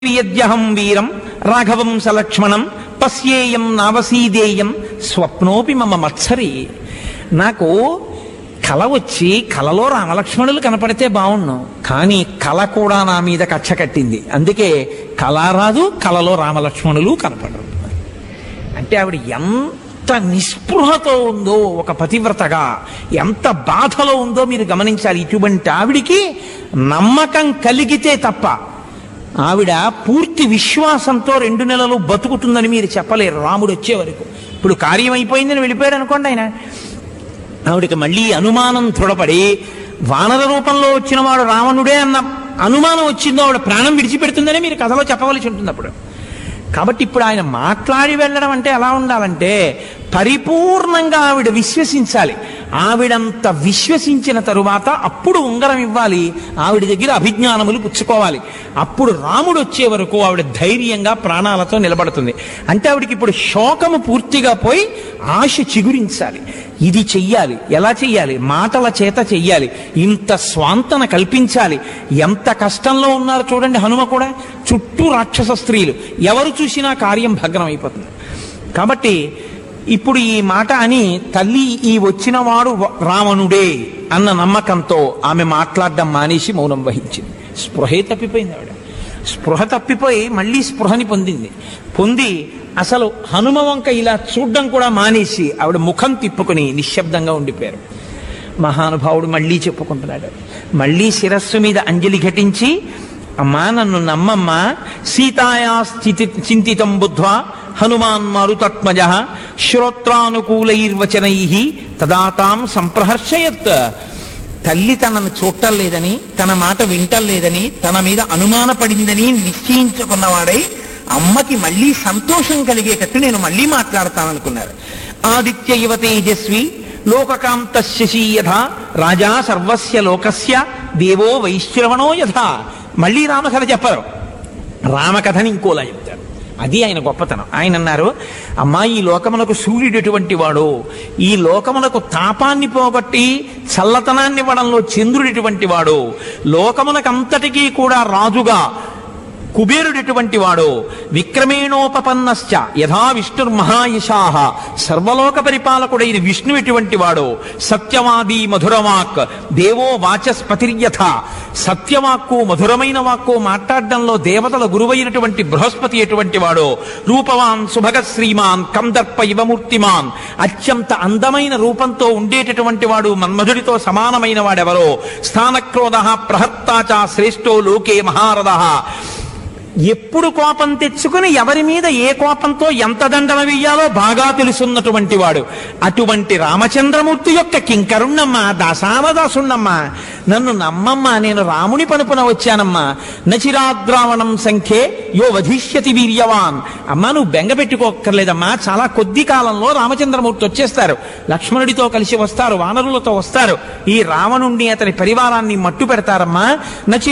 యద్యహం వీరం రాఘవం సలక్ష్మణం పశ్యేయం నావసీదేయం స్వప్నోపి మమ మత్సరి నాకు కల వచ్చి కలలో రామలక్ష్మణులు కనపడితే బాగుండు కానీ కల కూడా నా మీద కచ్చ కట్టింది అందుకే కళ రాదు కలలో రామలక్ష్మణులు కనపడరు అంటే ఆవిడ ఎంత నిస్పృహతో ఉందో ఒక పతివ్రతగా ఎంత బాధలో ఉందో మీరు గమనించాలి ఇటువంటి ఆవిడికి నమ్మకం కలిగితే తప్ప ఆవిడ పూర్తి విశ్వాసంతో రెండు నెలలు బతుకుతుందని మీరు చెప్పలేరు రాముడు వచ్చే వరకు ఇప్పుడు కార్యం అయిపోయిందని వెళ్ళిపోయాడు అనుకోండి ఆయన ఆవిడకి మళ్ళీ అనుమానం దృఢపడి వానర రూపంలో వచ్చిన వాడు రావణుడే అన్న అనుమానం వచ్చిందో ఆవిడ ప్రాణం విడిచిపెడుతుందనే మీరు కథలో చెప్పవలసి ఉంటుంది అప్పుడు కాబట్టి ఇప్పుడు ఆయన మాట్లాడి వెళ్ళడం అంటే ఎలా ఉండాలంటే పరిపూర్ణంగా ఆవిడ విశ్వసించాలి ఆవిడంత విశ్వసించిన తరువాత అప్పుడు ఉంగరం ఇవ్వాలి ఆవిడ దగ్గర అభిజ్ఞానములు పుచ్చుకోవాలి అప్పుడు రాముడు వచ్చే వరకు ఆవిడ ధైర్యంగా ప్రాణాలతో నిలబడుతుంది అంటే ఆవిడకి ఇప్పుడు శోకము పూర్తిగా పోయి ఆశ చిగురించాలి ఇది చెయ్యాలి ఎలా చెయ్యాలి మాటల చేత చెయ్యాలి ఇంత స్వాంతన కల్పించాలి ఎంత కష్టంలో ఉన్నారు చూడండి హనుమ కూడా చుట్టూ రాక్షస స్త్రీలు ఎవరు చూసినా కార్యం భగ్నం అయిపోతుంది కాబట్టి ఇప్పుడు ఈ మాట అని తల్లి ఈ వచ్చినవాడు వ- రావణుడే అన్న నమ్మకంతో ఆమె మాట్లాడడం మానేసి మౌనం వహించింది స్పృహే తప్పిపోయింది ఆవిడ స్పృహ తప్పిపోయి మళ్ళీ స్పృహని పొందింది పొంది అసలు హనుమ వంక ఇలా చూడడం కూడా మానేసి ఆవిడ ముఖం తిప్పుకొని నిశ్శబ్దంగా ఉండిపోయారు మహానుభావుడు మళ్ళీ చెప్పుకుంటున్నాడు మళ్ళీ శిరస్సు మీద అంజలి ఘటించి అమ్మా నన్ను నమ్మమ్మా సీతాయా స్థితి చింతితం బుద్ధ్వా హనుమాన్ మారుతత్మజ శ్రోత్రానుకూలైర్వచనై తదాతాం సంప్రహర్షయత్ తల్లి తనను చూడటం లేదని తన మాట వింటం లేదని తన మీద అనుమానపడిందని నిశ్చయించుకున్నవాడై అమ్మకి మళ్ళీ సంతోషం కలిగేటట్టు నేను మళ్ళీ మాట్లాడతాననుకున్నారు ఆదిత్య యువ తేజస్వి లోకకాంత శశీ యథ రాజా సర్వస్య లోకస్య దేవో వైశ్రవణో యథ మళ్ళీ రామకథ చెప్పరు రామకథని ఇంకోలా చెప్తారు అది ఆయన గొప్పతనం ఆయన అన్నారు అమ్మా ఈ లోకమునకు సూర్యుడు ఎటువంటి వాడు ఈ లోకమునకు తాపాన్ని పోగొట్టి చల్లతనాన్ని ఇవ్వడంలో చంద్రుడు ఎటువంటి వాడు లోకమునకంతటికీ కూడా రాజుగా కుబేరుడు ఎటువంటి వాడు విక్రమేణోపపన్నశ్చ యథా విష్ణుర్మహాయశాహ సర్వలోక పరిపాలకుడైన విష్ణు ఎటువంటి వాడు సత్యవాది మధురవాక్ దేవో వాచస్పతిర్యథ సత్యవాక్కు మధురమైన వాక్కు మాట్లాడడంలో దేవతల గురువైనటువంటి బృహస్పతి ఎటువంటి వాడు రూపవాన్ సుభగ శ్రీమాన్ కందర్ప ఇవమూర్తిమాన్ అత్యంత అందమైన రూపంతో ఉండేటటువంటి వాడు మన్మధుడితో సమానమైన వాడెవరో స్థానక్రోధ ప్రహర్తాచ శ్రేష్టో లోకే మహారథ ఎప్పుడు కోపం తెచ్చుకుని ఎవరి మీద ఏ కోపంతో ఎంత దండన వెయ్యాలో బాగా తెలుసున్నటువంటి వాడు అటువంటి రామచంద్రమూర్తి యొక్క కింకరుణ్ణమ్మా దాసావదాసుణ్ణమ్మా నన్ను నమ్మమ్మా నేను రాముని పనుపున వచ్చానమ్మా నచిరాద్రావణం సంఖ్యే యో వధిష్యతి వీర్యవాన్ అమ్మా నువ్వు బెంగ పెట్టుకోక్కర్లేదమ్మా చాలా కొద్ది కాలంలో రామచంద్రమూర్తి వచ్చేస్తారు లక్ష్మణుడితో కలిసి వస్తారు వానరులతో వస్తారు ఈ రావణుణ్ణి అతని పరివారాన్ని మట్టు పెడతారమ్మా నచి